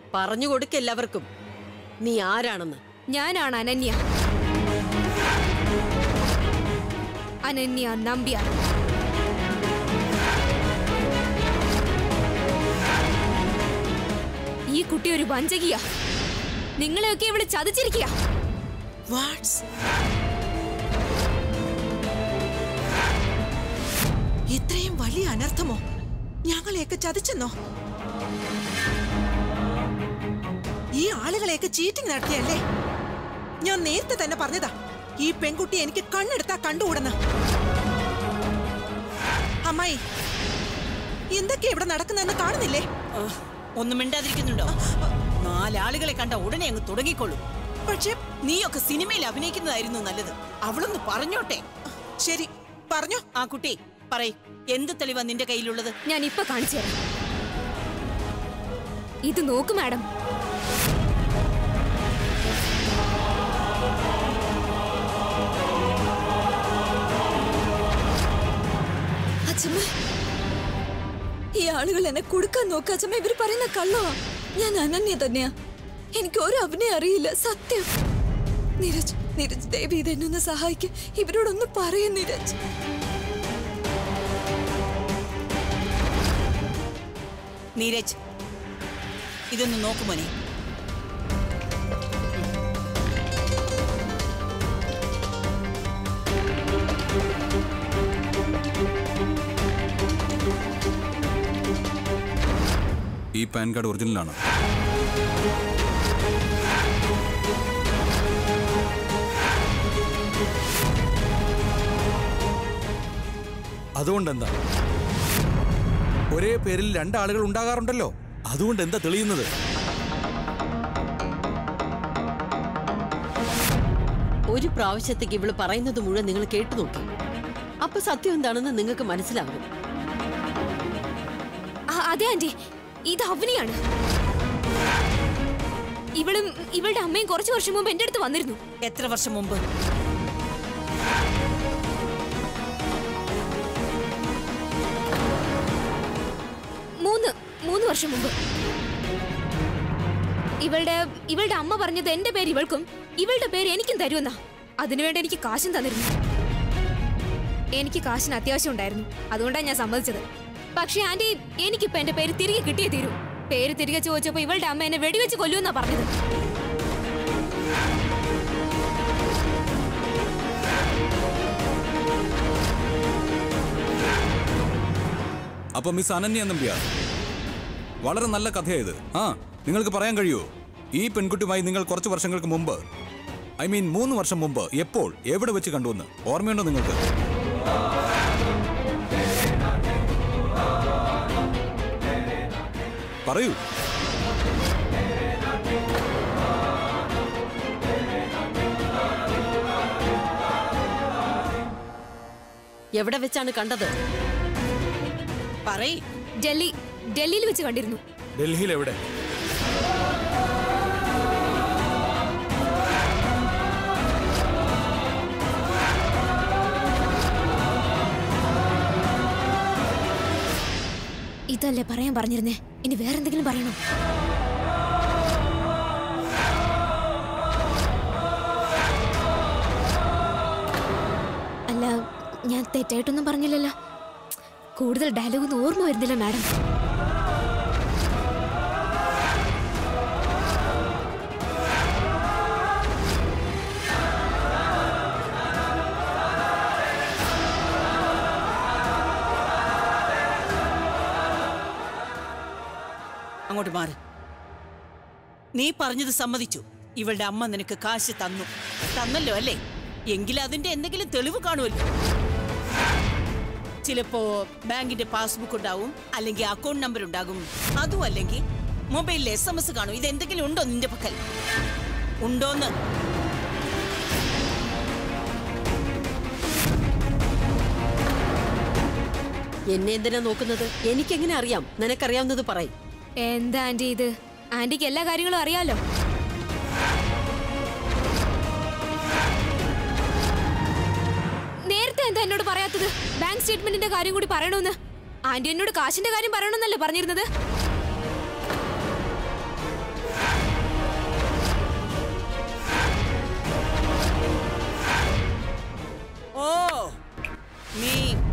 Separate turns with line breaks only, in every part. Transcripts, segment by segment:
പറഞ്ഞു കൊടുക്ക എല്ലാവർക്കും നീ ആരാണെന്ന്
ഞാനാണ് അനന്യ അനന്യ നമ്പ്യാർ ഈ കുട്ടി ഒരു വഞ്ചകിയാ നിങ്ങളെയൊക്കെ ഇവിടെ ചതിച്ചിരിക്കുക
വാട്സ് ഇത്രയും വലിയ അനർത്ഥമോ ഞങ്ങളെയൊക്കെ ചതിച്ചെന്നോ ഈ ആളുകളെയൊക്കെ ചീറ്റിംഗ് നടത്തിയല്ലേ ഞാൻ നേരത്തെ തന്നെ പറഞ്ഞതാ ഈ പെൺകുട്ടി എനിക്ക് കണ്ണെടുത്താ കണ്ടുകൂടെന്ന് അമ്മായി എന്തൊക്കെയാ ഇവിടെ നടക്കുന്നതെന്ന് കാണുന്നില്ലേ
ഒന്നും മിണ്ടാതിരിക്കുന്നുണ്ടോ നാലാളുകളെ കണ്ട ഉടനെ അങ്ങ് തുടങ്ങിക്കൊള്ളൂ
പക്ഷേ
നീയൊക്കെ സിനിമയിൽ അഭിനയിക്കുന്നതായിരുന്നു നല്ലത് അവളൊന്ന് പറഞ്ഞോട്ടെ
ശരി പറഞ്ഞോ
ആ കുട്ടി പറയ് എന്ത് തെളിവാ നിന്റെ കയ്യിലുള്ളത്
ഞാൻ ഇപ്പൊ കാണിച്ചു തരാം ഇത് നോക്ക് മാഡം
അച്ഛമ്മ ഈ ആളുകൾ എന്നെ കൊടുക്കാൻ നോക്ക അച്ഛമ്മ ഇവര് പറയുന്ന കള്ളവാ ഞാൻ അനന്യ തന്നെയാ എനിക്ക് ഒരു അഭിനയം അറിയില്ല സത്യം നീരജ് നീരജ് ദേവി ഇതെന്നെ ഒന്ന് സഹായിക്കും ഇവരോടൊന്ന് പറയും നീരജ്
നീരജ് ഇതൊന്ന് നോക്കുമോനെ
ഈ പാൻ കാർഡ് ഒറിജിനലാണ്
അതുകൊണ്ട് എന്താ ഒരേ പേരിൽ രണ്ടാളുകൾ ഉണ്ടാകാറുണ്ടല്ലോ അതുകൊണ്ട് എന്താ തെളിയുന്നത്
ഒരു പ്രാവശ്യത്തേക്ക് ഇവള് പറയുന്നത് മുഴുവൻ നിങ്ങൾ കേട്ടു നോക്കി അപ്പൊ സത്യം എന്താണെന്ന് നിങ്ങൾക്ക് മനസ്സിലാകും
ആ, അതെ ആന്റി ഇത് അവനിയാണ് ഇവളും ഇവളുടെ അമ്മയും കുറച്ചു വർഷം മുമ്പ് എന്റെ അടുത്ത് വന്നിരുന്നു
എത്ര വർഷം മുമ്പ്
മൂന്ന് മൂന്ന് വർഷം മുമ്പ് ഇവളുടെ ഇവളുടെ അമ്മ പറഞ്ഞത് എന്റെ പേര് ഇവൾക്കും ഇവളുടെ പേര് എനിക്കും തരുമെന്നാ അതിനുവേണ്ടി എനിക്ക് കാശും തന്നിരുന്നു എനിക്ക് കാശിന് അത്യാവശ്യം ഉണ്ടായിരുന്നു അതുകൊണ്ടാണ് ഞാൻ സമ്മതിച്ചത് പക്ഷേ ആന്റി എനിക്കിപ്പോ എന്റെ പേര് തിരികെ കിട്ടിയേ തീരൂ പേര് തിരികെ ചോദിച്ചപ്പോ ഇവളുടെ അമ്മ എന്നെ വെടിവെച്ച് കൊല്ലുമെന്നാ പറഞ്ഞത്
അപ്പൊ മിസ് അനന്യ നമ്പ്യാർ വളരെ നല്ല കഥയായത് ആ നിങ്ങൾക്ക് പറയാൻ കഴിയുമോ ഈ പെൺകുട്ടിയുമായി നിങ്ങൾ കുറച്ച് വർഷങ്ങൾക്ക് മുമ്പ് ഐ മീൻ മൂന്ന് വർഷം മുമ്പ് എപ്പോൾ എവിടെ വെച്ച് കണ്ടുവന്ന് ഓർമ്മയുണ്ടോ നിങ്ങൾക്ക് പറയൂ
എവിടെ വെച്ചാണ് കണ്ടത്
പറയ്
ഡൽഹി ഡൽഹിയിൽ വെച്ച് കണ്ടിരുന്നു
ഡൽഹിയിൽ എവിടെ
ഇതല്ലേ പറയാൻ പറഞ്ഞിരുന്നേ ഇനി വേറെന്തെങ്കിലും പറയണോ അല്ല ഞാൻ തെറ്റായിട്ടൊന്നും പറഞ്ഞില്ലല്ലോ കൂടുതൽ ഡയലോഗ് ഒന്നും ഓർമ്മ വരുന്നില്ല മാഡം
അങ്ങോട്ട് മാറ് നീ പറഞ്ഞത് സമ്മതിച്ചു ഇവളുടെ അമ്മ നിനക്ക് കാശ് തന്നു തന്നല്ലോ അല്ലേ എങ്കിൽ അതിന്റെ എന്തെങ്കിലും തെളിവ് കാണുമല്ലോ ചിലപ്പോ ബാങ്കിന്റെ പാസ്ബുക്ക് ഉണ്ടാവും അല്ലെങ്കിൽ അക്കൗണ്ട് നമ്പർ ഉണ്ടാകും അതും അല്ലെങ്കിൽ മൊബൈലിൽ എസ് എം എസ് കാണും ഇത് എന്തെങ്കിലും ഉണ്ടോ നിന്റെ പക്കൽ ഉണ്ടോന്ന്
എന്നെ എന്തിനാ നോക്കുന്നത് എനിക്കെങ്ങനെ അറിയാം നിനക്കറിയാവുന്നത് പറയും
എന്താ ആന്റി ഇത് ആന്റിക്ക് എല്ലാ കാര്യങ്ങളും അറിയാലോ നേരത്തെ എന്താ എന്നോട് പറയാത്തത് ബാങ്ക് സ്റ്റേറ്റ്മെന്റിന്റെ കാര്യം കൂടി പറയണമെന്ന് ആന്റി എന്നോട് കാശിന്റെ കാര്യം പറയണമെന്നല്ലേ പറഞ്ഞിരുന്നത്
ഓ നീ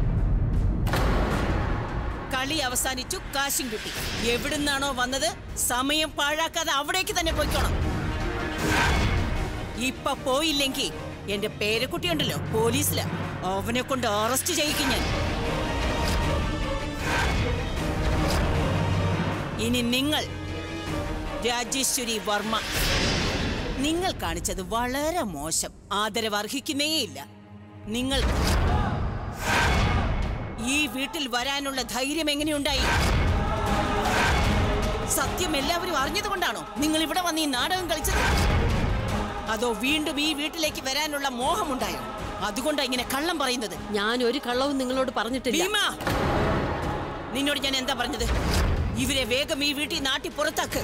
കളി അവസാനിച്ചു കാശും കിട്ടി എവിടുന്നാണോ വന്നത് സമയം പാഴാക്കാതെ അവിടേക്ക് തന്നെ പോയിക്കോണം ഇപ്പൊ പോയില്ലെങ്കിൽ എന്റെ പേരക്കുട്ടിയുണ്ടല്ലോ പോലീസിലാ അവനെ കൊണ്ട് അറസ്റ്റ് ചെയ്യിക്കും ഞാൻ ഇനി നിങ്ങൾ രാജേശ്വരി വർമ്മ നിങ്ങൾ കാണിച്ചത് വളരെ മോശം ആദരവ് അർഹിക്കുന്നേയില്ല നിങ്ങൾ ഈ വീട്ടിൽ വരാനുള്ള ധൈര്യം എങ്ങനെയുണ്ടായി സത്യം എല്ലാവരും അറിഞ്ഞതുകൊണ്ടാണോ നിങ്ങൾ ഇവിടെ വന്ന് ഈ നാടകം കളിച്ചത് അതോ വീണ്ടും ഈ വീട്ടിലേക്ക് വരാനുള്ള മോഹമുണ്ടായോ അതുകൊണ്ടാ ഇങ്ങനെ കള്ളം പറയുന്നത്
ഞാൻ ഒരു കള്ളവും നിങ്ങളോട് പറഞ്ഞിട്ടില്ല
ഭീമ നിന്നോട് ഞാൻ എന്താ പറഞ്ഞത് ഇവരെ വേഗം ഈ വീട്ടിൽ നാട്ടി പുറത്താക്ക്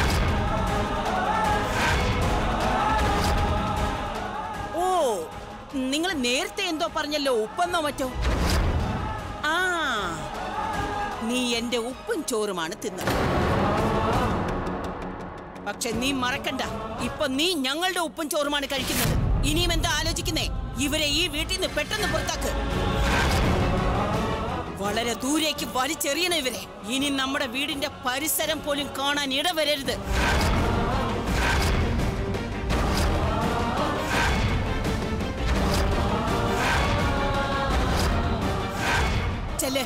ഓ നിങ്ങൾ നേരത്തെ എന്തോ പറഞ്ഞല്ലോ ഉപ്പെന്നോ മറ്റോ ആ നീ എന്റെ ഉപ്പും ചോറുമാണ് തിന്നത് പക്ഷെ നീ മറക്കണ്ട ഇപ്പൊ നീ ഞങ്ങളുടെ ഉപ്പും ചോറുമാണ് കഴിക്കുന്നത് ഇനിയും എന്താ ആലോചിക്കുന്നേ ഇവരെ ഈ വീട്ടിൽ നിന്ന് പെട്ടെന്ന് പുറത്താക്ക് വളരെ ദൂരേക്ക് വലിച്ചെറിയണം ഇവരെ ഇനി നമ്മുടെ വീടിന്റെ പരിസരം പോലും കാണാൻ ഇടവരരുത് ചെല്ലേ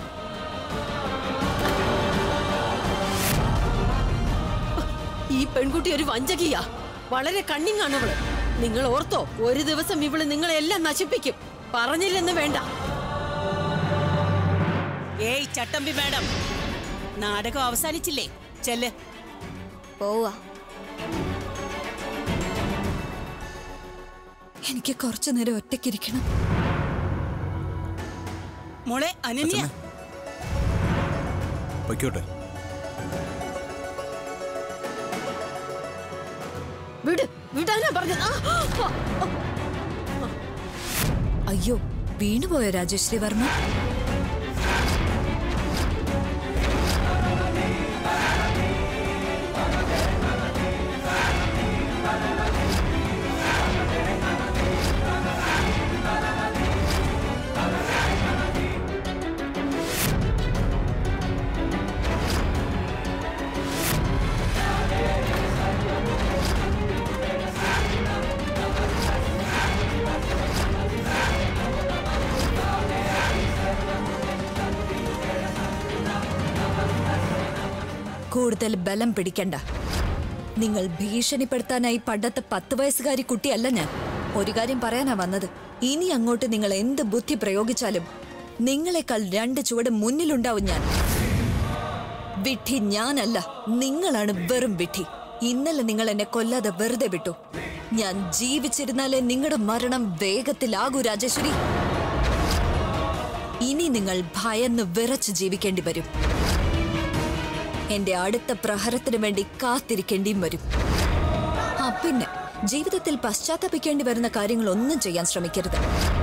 ഈ പെൺകുട്ടി ഒരു വഞ്ചകിയാ വളരെ കണ്ണിങ്ങാണ് അവള് നിങ്ങൾ ഓർത്തോ ഒരു ദിവസം ഇവള് നിങ്ങളെല്ലാം നശിപ്പിക്കും പറഞ്ഞില്ലെന്ന് വേണ്ട
ഏയ് ചട്ടമ്പി മാഡം നാടകം അവസാനിച്ചില്ലേ ചെല്ല്
പോവാ
എനിക്ക് കുറച്ചു നേരം ഒറ്റയ്ക്കിരിക്കണം
മോളെ അനന്യ
അച്ഛമ്മേ. പൊയ്ക്കോട്ടെ
വിട് വിടാനാ പറഞ്ഞത് ആ, ആ, ആ.
അയ്യോ വീണുപോയോ രാജശ്രീ വർമ്മ കൂടുതൽ ബലം പിടിക്കണ്ട നിങ്ങൾ ഭീഷണിപ്പെടുത്താനായി പണ്ടത്തെ പത്ത് വയസ്സുകാരി കുട്ടിയല്ല ഞാൻ ഒരു കാര്യം പറയാനാ വന്നത് ഇനി അങ്ങോട്ട് നിങ്ങൾ എന്ത് ബുദ്ധി പ്രയോഗിച്ചാലും നിങ്ങളെക്കാൾ രണ്ട് ചുവട് മുന്നിലുണ്ടാവും ഞാൻ വിഡ്ഢി ഞാനല്ല നിങ്ങളാണ് വെറും വിഡ്ഢി ഇന്നലെ നിങ്ങൾ എന്നെ കൊല്ലാതെ വെറുതെ വിട്ടു ഞാൻ ജീവിച്ചിരുന്നാലേ നിങ്ങളുടെ മരണം വേഗത്തിലാകൂ രാജേശ്വരി ഇനി നിങ്ങൾ ഭയന്ന് വിറച്ച് ജീവിക്കേണ്ടി വരും എന്റെ അടുത്ത പ്രഹരത്തിന് വേണ്ടി കാത്തിരിക്കേണ്ടിയും വരും ആ പിന്നെ ജീവിതത്തിൽ പശ്ചാത്തപിക്കേണ്ടി വരുന്ന കാര്യങ്ങളൊന്നും ചെയ്യാൻ ശ്രമിക്കരുത്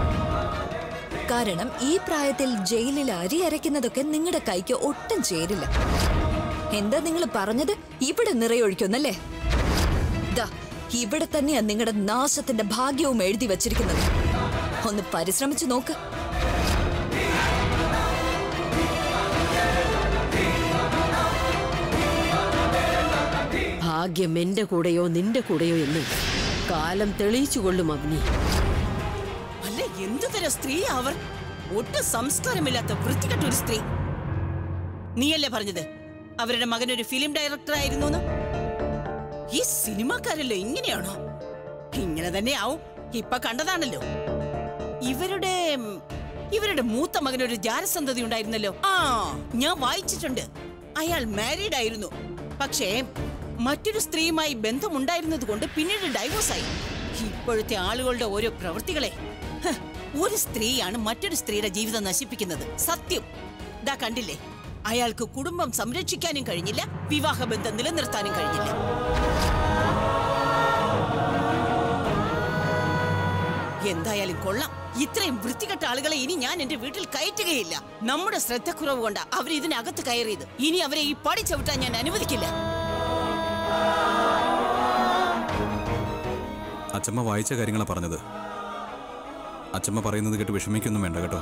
കാരണം ഈ പ്രായത്തിൽ ജയിലിൽ അരി അരയ്ക്കുന്നതൊക്കെ നിങ്ങളുടെ കൈക്ക് ഒട്ടും ചേരില്ല എന്താ നിങ്ങൾ പറഞ്ഞത് ഇവിടെ നിറയൊഴിക്കുന്നല്ലേ ദാ ഇവിടെ തന്നെയാ നിങ്ങളുടെ നാശത്തിന്റെ ഭാഗ്യവും എഴുതി വച്ചിരിക്കുന്നത് ഒന്ന് പരിശ്രമിച്ചു നോക്ക്
ഭാഗ്യം എന്റെ കൂടെയോ നിന്റെ കൂടെയോ എന്ന് കാലം തെളിയിച്ചു കൊള്ളും അവനി
അല്ല എന്തു തരം സ്ത്രീ അവർ ഒട്ടും സംസ്കാരമില്ലാത്ത വൃത്തികെട്ട ഒരു സ്ത്രീ നീയല്ലേ പറഞ്ഞത് അവരുടെ മകൻ ഒരു ഫിലിം ഡയറക്ടർ ആയിരുന്നു ഈ സിനിമാക്കാരല്ലോ ഇങ്ങനെയാണോ ഇങ്ങനെ തന്നെ ആവും ഇപ്പൊ കണ്ടതാണല്ലോ ഇവരുടെ ഉം, ഇവരുടെ മൂത്ത മകൻ ഒരു ജാരസന്തതി ഉണ്ടായിരുന്നല്ലോ ആ ഞാൻ വായിച്ചിട്ടുണ്ട് അയാൾ മാരീഡ് ആയിരുന്നു പക്ഷേ മറ്റൊരു സ്ത്രീയുമായി ബന്ധമുണ്ടായിരുന്നത് കൊണ്ട് പിന്നീട് ഡൈവോഴ്സ് ആയി ഇപ്പോഴത്തെ ആളുകളുടെ ഓരോ പ്രവൃത്തികളെ ഹ്, ഒരു സ്ത്രീയാണ് മറ്റൊരു സ്ത്രീയുടെ ജീവിതം നശിപ്പിക്കുന്നത് സത്യം ദാ കണ്ടില്ലേ അയാൾക്ക് കുടുംബം സംരക്ഷിക്കാനും കഴിഞ്ഞില്ല വിവാഹബന്ധം നിലനിർത്താനും കഴിഞ്ഞില്ല എന്തായാലും കൊള്ളാം ഇത്രയും വൃത്തികെട്ട ആളുകളെ ഇനി ഞാൻ എന്റെ വീട്ടിൽ കയറ്റുകയില്ല നമ്മുടെ ശ്രദ്ധക്കുറവ് കൊണ്ടാ അവർ ഇതിനകത്ത് കയറിയത് ഇനി അവരെ ഈ പടി ചവിട്ടാൻ ഞാൻ അനുവദിക്കില്ല
അച്ഛമ്മ വായിച്ച കാര്യങ്ങളാണ് പറഞ്ഞത് അച്ഛമ്മ പറയുന്നത് കേട്ട് വിഷമിക്കൊന്നും വേണ്ട കേട്ടോ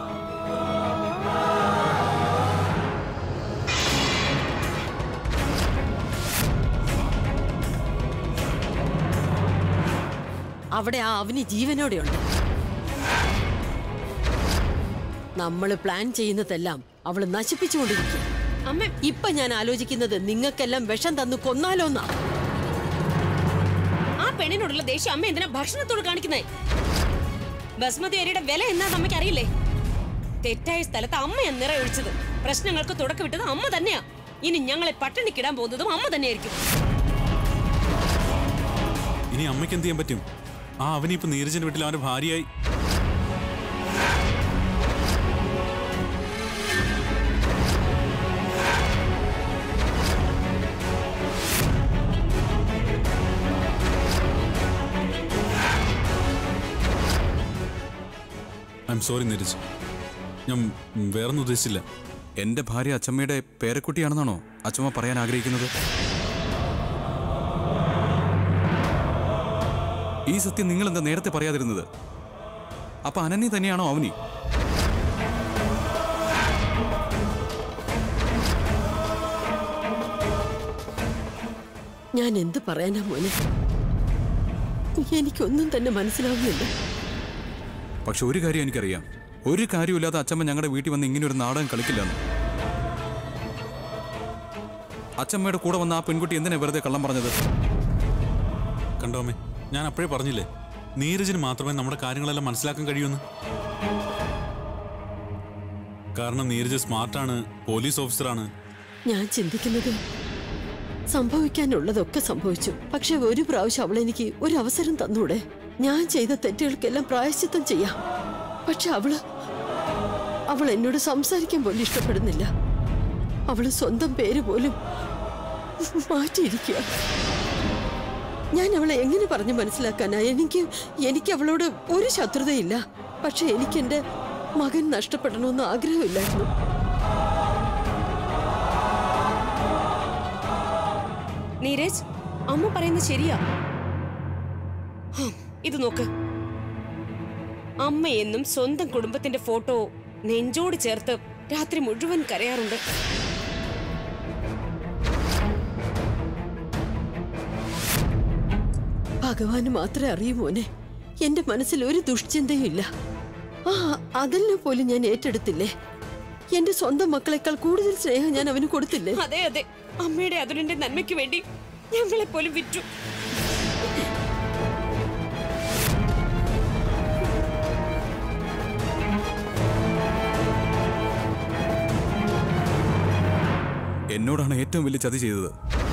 അവിടെ ആ അവനി ജീവനോടെയുണ്ട് നമ്മൾ പ്ലാൻ ചെയ്യുന്നതെല്ലാം അവള് നശിപ്പിച്ചുകൊണ്ടിരിക്കുക അമ്മ ഇപ്പൊ ഞാൻ ആലോചിക്കുന്നത് നിങ്ങൾക്കെല്ലാം വിഷം തന്നു കൊന്നാലോന്നാ
ആ പെണ്ണിനോടുള്ള ദേഷ്യം അമ്മ എന്തിനാ ഭക്ഷണത്തോട് കാണിക്കുന്നേ ബസ്മതി അരിയുടെ വില എന്നാന്ന് അമ്മയ്ക്ക് അറിയില്ലേ തെറ്റായ സ്ഥലത്ത് അമ്മയാ നിറയൊഴിച്ചത് പ്രശ്നങ്ങൾക്ക് തുടക്കമിട്ടത് അമ്മ തന്നെയാ ഇനി ഞങ്ങളെ പട്ടിണിക്കിടാൻ പോകുന്നതും അമ്മ തന്നെയായിരിക്കും
ഇനി അമ്മയ്ക്ക് എന്ത് ചെയ്യാൻ പറ്റും ആ അവനി ഇപ്പൊ നീരജന്റെ വീട്ടിൽ അവന്റെ ഭാര്യയായി ഐ എം സോറി നീരജ് ഞാൻ വേറൊന്നും ഉദ്ദേശിച്ചില്ല
എന്റെ ഭാര്യ അച്ഛമ്മയുടെ പേരക്കുട്ടിയാണെന്നാണോ അച്ഛമ്മ പറയാൻ ആഗ്രഹിക്കുന്നത് ഈ സത്യം നിങ്ങൾ എന്താ നേരത്തെ പറയാതിരുന്നത് അപ്പൊ അനന്യ തന്നെയാണോ അവനി
ഞാൻ എന്ത് പറയാനാ മോനെ എനിക്കൊന്നും തന്നെ മനസ്സിലാവുന്നില്ല
പക്ഷെ ഒരു കാര്യം എനിക്കറിയാം ഒരു കാര്യമില്ലാതെ അച്ഛമ്മ ഞങ്ങളുടെ വീട്ടിൽ വന്ന് ഇങ്ങനെ ഒരു നാടകം കളിക്കില്ലെന്ന് അച്ഛമ്മയുടെ കൂടെ വന്ന ആ പെൺകുട്ടി എന്തിനാ വെറുതെ കള്ളം പറഞ്ഞത്
കണ്ടോ അമ്മേ ഞാൻ അപ്പോഴേ പറഞ്ഞില്ലേ നീരജിന് മാത്രമേ നമ്മുടെ കാര്യങ്ങളെല്ലാം മനസ്സിലാക്കാൻ കഴിയൂന്ന് കാരണം നീരജ് സ്മാർട്ടാണ് പോലീസ് ഓഫീസറാണ്
ഞാൻ ചിന്തിക്കുന്നത് സംഭവിക്കാനുള്ളതൊക്കെ സംഭവിച്ചു പക്ഷെ ഒരു പ്രാവശ്യം അവൾ എനിക്ക് ഒരു അവസരം തന്നൂടെ ഞാൻ ചെയ്ത തെറ്റുകൾക്കെല്ലാം പ്രായശ്ചിത്തം ചെയ്യാം പക്ഷെ അവള് അവൾ എന്നോട് സംസാരിക്കാൻ പോലും ഇഷ്ടപ്പെടുന്നില്ല അവള് സ്വന്തം പേര് പോലും മാറ്റിയിരിക്കുക ഞാൻ അവളെ എങ്ങനെ പറഞ്ഞു മനസ്സിലാക്കാനാ എനിക്ക് എനിക്ക് അവളോട് ഒരു ശത്രുതയില്ല പക്ഷെ എനിക്ക് എന്റെ മകൻ നഷ്ടപ്പെടണമെന്ന് ആഗ്രഹമില്ലായിരുന്നു
നീരജ് അമ്മ പറയുന്നത് ശരിയാ ഹും, ഇത് നോക്ക് അമ്മ എന്നും സ്വന്തം കുടുംബത്തിന്റെ ഫോട്ടോ നെഞ്ചോട് ചേർത്ത് രാത്രി മുഴുവൻ കരയാറുണ്ട്
ഭഗവാന് മാത്രമേ അറിയൂ മോനെ എന്റെ മനസ്സിൽ ഒരു ദുഷ്ചിന്തയും ഇല്ല ആ അതെല്ലാം പോലും ഞാൻ ഏറ്റെടുത്തില്ലേ എന്റെ സ്വന്തം മക്കളെക്കാൾ കൂടുതൽ സ്നേഹം ഞാൻ അവന് കൊടുത്തില്ലേ
അതെ അതെ അമ്മയുടെ അതുലിന്റെ നന്മയ്ക്ക് വേണ്ടി ഞങ്ങളെ പോലും വിറ്റു
എന്നോടാണ് ഏറ്റവും വലിയ ചതി ചെയ്തത്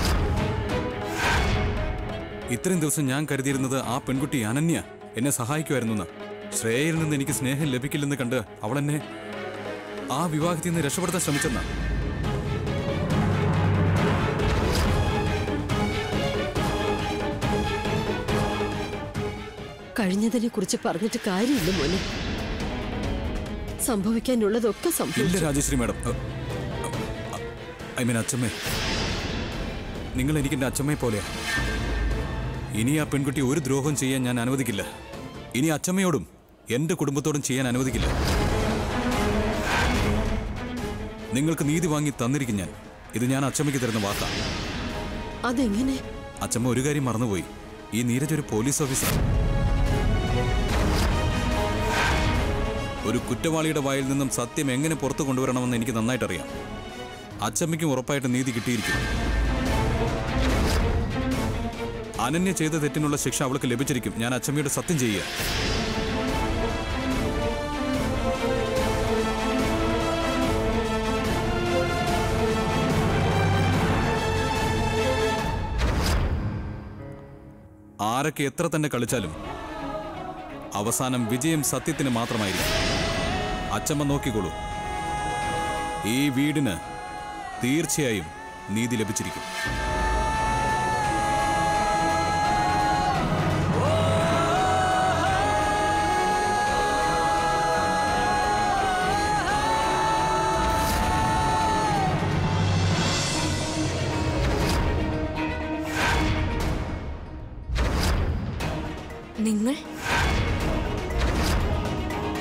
ഇത്രയും ദിവസം ഞാൻ കരുതിയിരുന്നത് ആ പെൺകുട്ടി അനന്യ എന്നെ സഹായിക്കുമായിരുന്നു ശ്രേയയിൽ നിന്ന് എനിക്ക് സ്നേഹം ലഭിക്കില്ലെന്ന് കണ്ട് അവൾ എന്നെ ആ വിവാഹത്തിൽ നിന്ന് രക്ഷപ്പെടുത്താൻ ശ്രമിച്ചെന്നാ
കഴിഞ്ഞതിനെ കുറിച്ച് പറഞ്ഞിട്ട് കാര്യമില്ല മോനെ സംഭവിക്കാനുള്ളതൊക്കെ
ഇല്ല
സംഭവിച്ചു
രാജശ്രീ മാഡം ഐ മീൻ അച്ഛമ്മേ നിങ്ങൾ എനിക്ക് എൻ്റെ അച്ഛമ്മയെ പോലെയാ ഇനി ആ പെൺകുട്ടി ഒരു ദ്രോഹം ചെയ്യാൻ ഞാൻ അനുവദിക്കില്ല ഇനി അച്ഛമ്മയോടും എൻ്റെ കുടുംബത്തോടും ചെയ്യാൻ അനുവദിക്കില്ല നിങ്ങൾക്ക് നീതി വാങ്ങി തന്നിരിക്കും ഞാൻ ഇത് ഞാൻ അച്ഛമ്മയ്ക്ക് തരുന്ന വാക്കാണ്
അതെങ്ങനെ
അച്ഛമ്മ ഒരു കാര്യം മറന്നുപോയി ഈ നീരജ് ഒരു പോലീസ് ഓഫീസറാണ് ഒരു കുറ്റവാളിയുടെ വായിൽ നിന്നും സത്യം എങ്ങനെ പുറത്തു കൊണ്ടുവരണമെന്ന് എനിക്ക് നന്നായിട്ടറിയാം അച്ചമ്മയ്ക്കും ഉറപ്പായിട്ട് നീതി കിട്ടിയിരിക്കും അനന്യ ചെയ്ത തെറ്റിനുള്ള ശിക്ഷ അവൾക്ക് ലഭിച്ചിരിക്കും ഞാൻ അച്ചമ്മയോട് സത്യം ചെയ്യുക ആരൊക്കെ എത്ര തന്നെ കളിച്ചാലും അവസാനം വിജയം സത്യത്തിന് മാത്രമായിരിക്കും അച്ചമ്മ നോക്കിക്കോളൂ ഈ വീടിന് തീർച്ചയായും നീതി ലഭിച്ചിരിക്കും
നിങ്ങൾ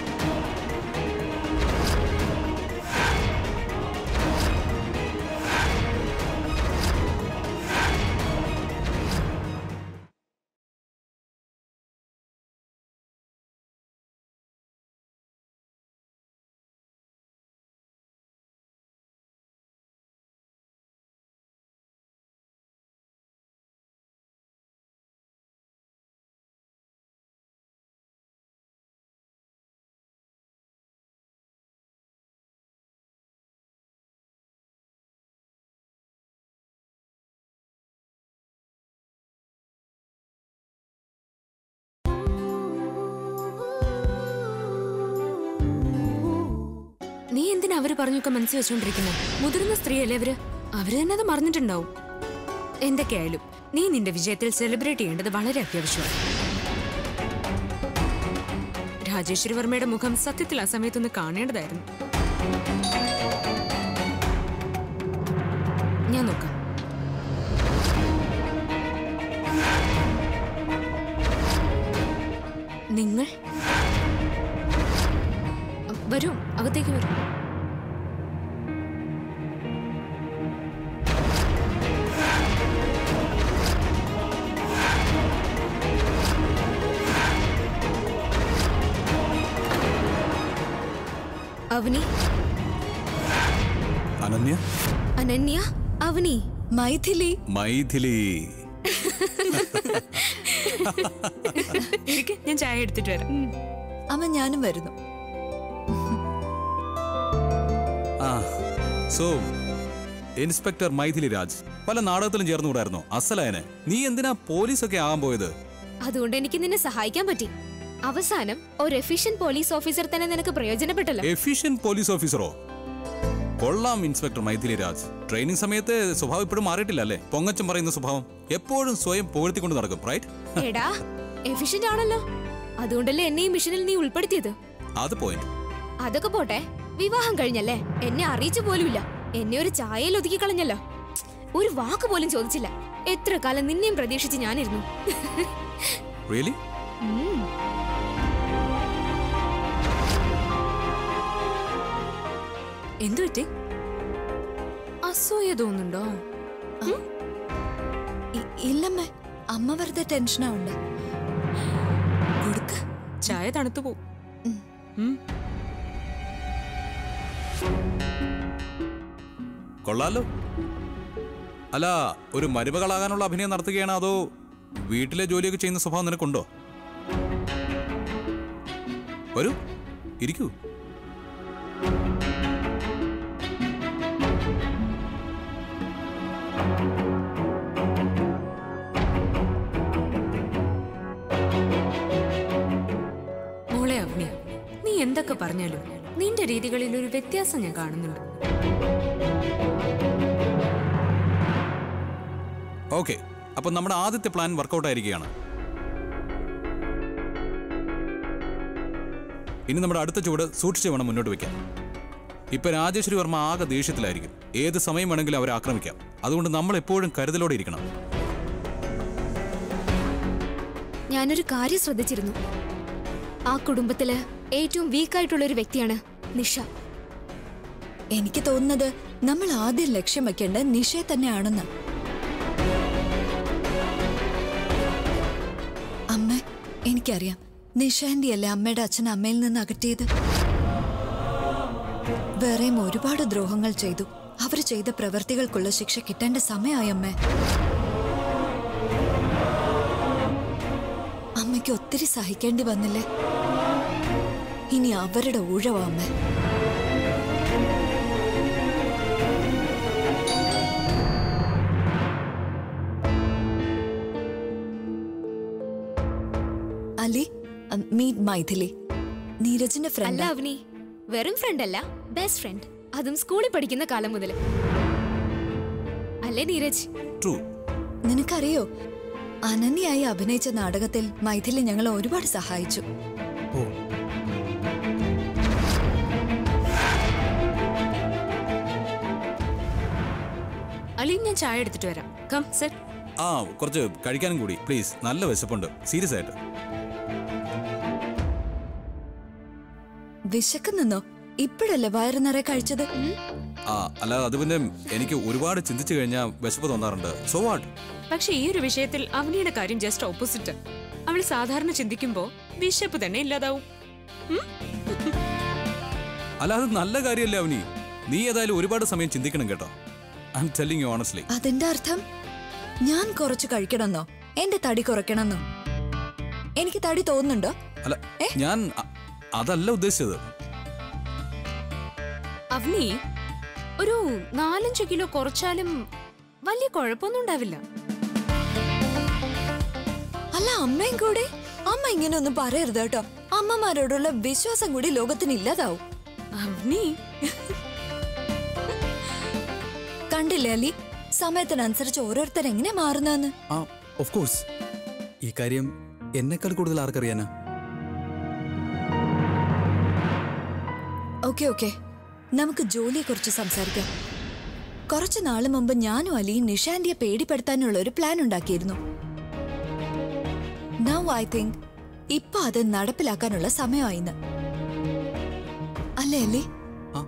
നീ എന്തിനാ അവര് പറഞ്ഞൊക്കെ മനസ്സിൽ വെച്ചോണ്ടിരിക്കുന്നത് മുതിർന്ന സ്ത്രീയല്ലേ അവര് അവര് തന്നെ അത് മറന്നിട്ടുണ്ടാവും എന്തൊക്കെയായാലും നീ നിന്റെ വിജയത്തിൽ സെലിബ്രേറ്റ് ചെയ്യേണ്ടത് വളരെ അത്യാവശ്യമാണ് രാജേശ്വരി വർമ്മയുടെ മുഖം സത്യത്തിൽ ആ സമയത്തൊന്ന് കാണേണ്ടതായിരുന്നു ഞാൻ നോക്കാം നിങ്ങൾ വരൂ അകത്തേക്ക് വരൂ
അവനി
അനന്യ
അനന്യ അവനി
മൈഥിലി
മൈഥിലി
ഇരിക്ക്, ഞാൻ ചായ എടുത്തിട്ട് വരാം
അമ്മ ഞാനും വരുന്നു
ആ സോ ഇൻസ്പെക്ടർ മൈഥിലി രാജ് പല നാടകത്തിലും ചേർന്നുകൂടായിരുന്നോ അസലായനെ നീ എന്തിനാ പോലീസൊക്കെ ആകാൻ പോയത്
അതുകൊണ്ട് എനിക്ക് നിന്നെ സഹായിക്കാൻ പറ്റി അവസാനം ഒരു എഫിഷ്യന്റ് പോലീസ് ഓഫീസർ തന്നെ നിനക്ക് പ്രയോജനപ്പെട്ടല്ലോ
എഫിഷ്യന്റ് പോലീസ് ഓഫീസറോ കൊള്ളാം ഇൻസ്പെക്ടർ മൈഥിലി രാജ് ട്രെയിനിങ് സമയത്ത് സ്വഭാവം ഇപ്പോഴും മാറിയിട്ടില്ല അല്ലേ പൊങ്ങച്ചം പറയുന്ന സ്വഭാവം എപ്പോഴും സ്വയം പുകഴ്ത്തിക്കൊണ്ട് നടക്കും റൈറ്റ്
എടാ എഫിഷ്യന്റ് ആണല്ലോ അതുകൊണ്ടല്ലേ എന്നെ ഈ മിഷനിൽ നീ ഉൾപ്പെടുത്തിയത്
അത് പോയിന്റ്
അതൊക്കെ പോട്ടെ വിവാഹം കഴിഞ്ഞല്ലേ എന്നെ അറിയിച്ചു പോലുമില്ല എന്നെ ഒരു ചായയിൽ ഒതുക്കി കളഞ്ഞല്ലോ ഒരു വാക്ക് പോലും ചോദിച്ചില്ല എത്ര കാലം നിന്നെയും പ്രതീക്ഷിച്ച് ഞാനിരുന്നു
റിയലി
ഉം.
എന്തു പറ്റി അസൂയ തോന്നുന്നുണ്ടോ
ഇ- ഇല്ലമ്മേ അമ്മ വെറുതെ ടെൻഷനാവുണ്ട് കൊടുക്ക
ചായ തണുത്തു പോവും
ഉം.
ഉം.
കൊള്ളാലോ അല്ല ഒരു മരുമകളാകാനുള്ള അഭിനയം നടത്തുകയാണോ അതോ വീട്ടിലെ ജോലിയൊക്കെ ചെയ്യുന്ന സ്വഭാവം നിനക്കുണ്ടോ വരൂ ഇരിക്കൂ
മോളെ അവനി നീ എന്തൊക്കെ പറഞ്ഞാലും നിന്റെ രീതികളിൽ ഒരു വ്യത്യാസം ഞാൻ കാണുന്നുണ്ട്
ഓക്കെ അപ്പൊ നമ്മുടെ ആദ്യത്തെ പ്ലാൻ വർക്കൗട്ട് ആയിരിക്കുകയാണ് ഇനി നമ്മുടെ അടുത്ത ചുവട് സൂക്ഷിച്ച് വേണം മുന്നോട്ട് വെക്കാൻ ഇപ്പൊ രാജേശ്വരി വർമ്മ ആകെ ദേഷ്യത്തിലായിരിക്കും ഏത് സമയം വേണമെങ്കിലും അവരെ ആക്രമിക്കാം അതുകൊണ്ട് നമ്മൾ എപ്പോഴും കരുതലോടെ ഇരിക്കണം
ഞാനൊരു കാര്യം ശ്രദ്ധിച്ചിരുന്നു ആ കുടുംബത്തില് ഏറ്റവും വീക്കായിട്ടുള്ള ഒരു വ്യക്തിയാണ് നിഷ
എനിക്ക് തോന്നുന്നത് നമ്മൾ ആദ്യം ലക്ഷ്യം വെക്കേണ്ടത് നിഷയെ തന്നെയാണെന്ന് അമ്മ എനിക്കറിയാം നിഷാന്റെ അല്ലേ അമ്മയുടെ അച്ഛൻ അമ്മയിൽ നിന്ന് അകറ്റിയത് വേറെയും ഒരുപാട് ദ്രോഹങ്ങൾ ചെയ്തു അവർ ചെയ്ത പ്രവൃത്തികൾക്കുള്ള ശിക്ഷ കിട്ടേണ്ട സമയമായി അമ്മേ അമ്മയ്ക്ക് ഒത്തിരി സഹിക്കേണ്ടി വന്നില്ലേ ഇനി അവരുടെ ഊഴവാ അമ്മേ അലി മീറ്റ് മൈഥിലി നീരജിന്റെ
അല്ല
ഫ്രണ്ട്
അവനി വെറും ഫ്രണ്ട് അല്ല ബെസ്റ്റ് ഫ്രണ്ട് അതും സ്കൂളിൽ പഠിക്കുന്ന കാലം മുതൽ അല്ലേ നീരജ്
ട്രൂ
നിനക്കറിയോ അനന്യായി അഭിനയിച്ച നാടകത്തിൽ മൈഥിലി ഞങ്ങളെ ഒരുപാട് സഹായിച്ചു
അലി ഞാൻ ചായ എടുത്തിട്ട് വരാം കം സെറ്റ്
ആ കുറച്ച് കഴിക്കാനും കൂടി പ്ലീസ് നല്ല വിശപ്പുണ്ട് സീരിയസ് ആയിട്ട്
വിശക്കുന്നെന്നോ ഇപ്പോഴല്ലേ വയറു നിറയെ കഴിച്ചത്
ആ അല്ല അത് പിന്നെ എനിക്ക് ഒരുപാട് ചിന്തിച്ചു കഴിഞ്ഞാൽ വിശപ്പ് തോന്നാറുണ്ട് സോ വാട്ട്
പക്ഷെ ഈ ഒരു വിഷയത്തിൽ അവനിയുടെ കാര്യം ജസ്റ്റ് ഓപ്പോസിറ്റ് അവൾ സാധാരണ ചിന്തിക്കുമ്പോ വിശപ്പ് തന്നെ ഇല്ലാതാവും ഉം?
അല്ല അത് നല്ല കാര്യമല്ലേ അവനി നീ ഏതായാലും ഒരുപാട് സമയം ചിന്തിക്കണം കേട്ടോ I'm telling you honestly
അതിന്റെ അർത്ഥം ഞാൻ കുറച്ച് കഴിക്കണമെന്നോ എന്റെ തടി കുറയ്ക്കണമെന്നോ എനിക്ക് തടി തോന്നുന്നുണ്ടോ
അല്ല ഞാൻ അ- അതല്ല ഉദ്ദേശിച്ചത്
അവനി ഒരു നാലഞ്ച് കിലോ കുറച്ചാലും വലിയ കുഴപ്പമൊന്നും ഉണ്ടാവില്ല
അല്ല അമ്മയും കൂടെ അമ്മ ഇങ്ങനെ ഒന്നും പറയരുത് കേട്ടോ അമ്മമാരോടുള്ള വിശ്വാസം കൂടി ലോകത്തിന് ഇല്ലാതാവും
അവനി
കണ്ടില്ലേ അലി സമയത്തിനനുസരിച്ച് ഓരോരുത്തർ എങ്ങനെ മാറുന്നതെന്ന്
ആ ഓഫ് കോഴ്സ് ഈ കാര്യം എന്നെക്കാൾ കൂടുതൽ ആർക്കറിയാനാ
ഓക്കെ ഓക്കെ നമുക്ക് ജോലിയെ കുറിച്ച് സംസാരിക്കാം കുറച്ചു നാള് മുമ്പ് ഞാനും അലിയും നിഷാന്റിയെ പേടിപ്പെടുത്താനുള്ള ഒരു പ്ലാൻ ഉണ്ടാക്കിയിരുന്നു നൗ ഐ തിങ്ക് ഇപ്പൊ അത് നടപ്പിലാക്കാനുള്ള സമയമായിന്ന് അല്ലേ അല്ലേ
ആ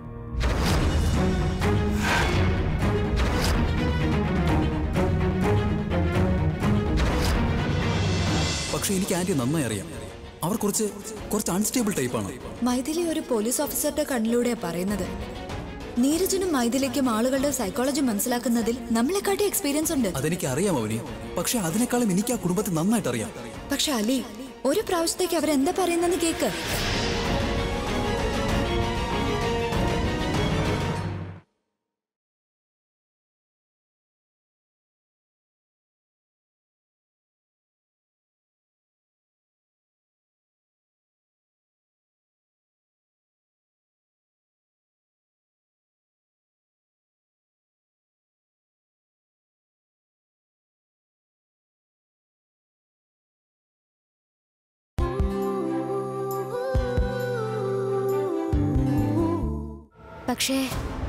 പക്ഷെ എനിക്ക് ആന്റി നന്നായി അറിയാം അവർ കുറച്ച് കുറച്ച് അൺസ്റ്റേബിൾ ടൈപ്പാണ്
മൈഥിലി ഒരു പോലീസ് ഓഫീസറുടെ കണ്ണിലൂടെയാ പറയുന്നത് നീരജനും മൈഥിലിക്കും ആളുകളുടെ സൈക്കോളജി മനസ്സിലാക്കുന്നതിൽ നമ്മളെക്കാട്ടി എക്സ്പീരിയൻസ് ഉണ്ട്
അതെനിക്ക് അറിയാം അവനി പക്ഷെ അതിനേക്കാളും എനിക്ക് ആ കുടുംബത്തെ നന്നായിട്ട് അറിയാം
പക്ഷെ അലി ഒരു പ്രാവശ്യത്തേക്ക് അവരെന്താ പറയുന്നെന്ന് കേക്ക്
പക്ഷേ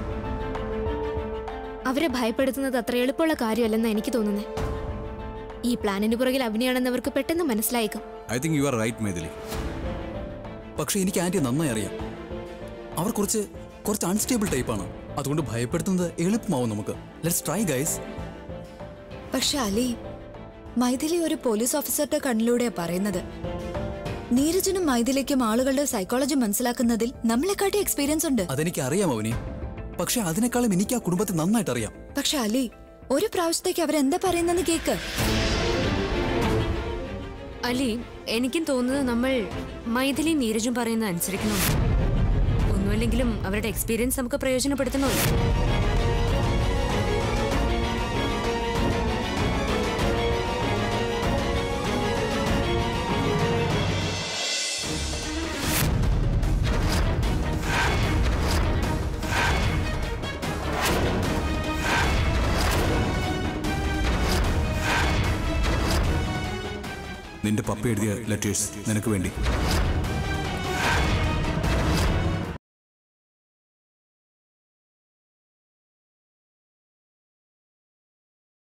അവരെ ഭയപ്പെടുത്തുന്നത് അത്ര എളുപ്പമുള്ള കാര്യമല്ലെന്ന് എനിക്ക് തോന്നുന്നത് ഈ പ്ലാനിന് പുറകിൽ അഭിനയാണെന്ന് അവർക്ക് പെട്ടെന്ന് മനസ്സിലായേക്കും
I think you are right മേദിലി
പക്ഷെ എനിക്ക് ആന്റിയെ നന്നായി അറിയാം അവർ കുറച്ച് കുറച്ച് അൺസ്റ്റേബിൾ ടൈപ്പാണ് അതുകൊണ്ട് ഭയപ്പെടുത്തുന്നത് എളുപ്പമാവും നമുക്ക് ലെറ്റ്സ് ട്രൈ ഗൈസ്
പക്ഷെ അലി മൈഥിലി ഒരു പോലീസ് ഓഫീസറുടെ കണ്ണിലൂടെയാ പറയുന്നത് നീരജനും മൈഥിലിക്കും ആളുകളുടെ സൈക്കോളജി മനസ്സിലാക്കുന്നതിൽ നമ്മളെക്കാട്ടി എക്സ്പീരിയൻസ് ഉണ്ട്
അതെനിക്ക് അറിയാം അവനി പക്ഷെ അതിനേക്കാളും എനിക്ക് ആ കുടുംബത്തെ നന്നായിട്ട് അറിയാം
പക്ഷെ അലി ഒരു പ്രാവശ്യത്തേക്ക് അവരെന്താ പറയുന്നെന്ന് കേക്ക്
അലി എനിക്കും തോന്നുന്നത് നമ്മൾ മൈഥിലി നീരജും പറയുന്നത് അനുസരിക്കണമല്ലോ ഒന്നുമല്ലെങ്കിലും അവരുടെ എക്സ്പീരിയൻസ് നമുക്ക് പ്രയോജനപ്പെടുത്തണമല്ലോ
നിന്റെ പപ്പ എഴുതിയ ലെറ്റേഴ്സ് നിനക്ക് വേണ്ടി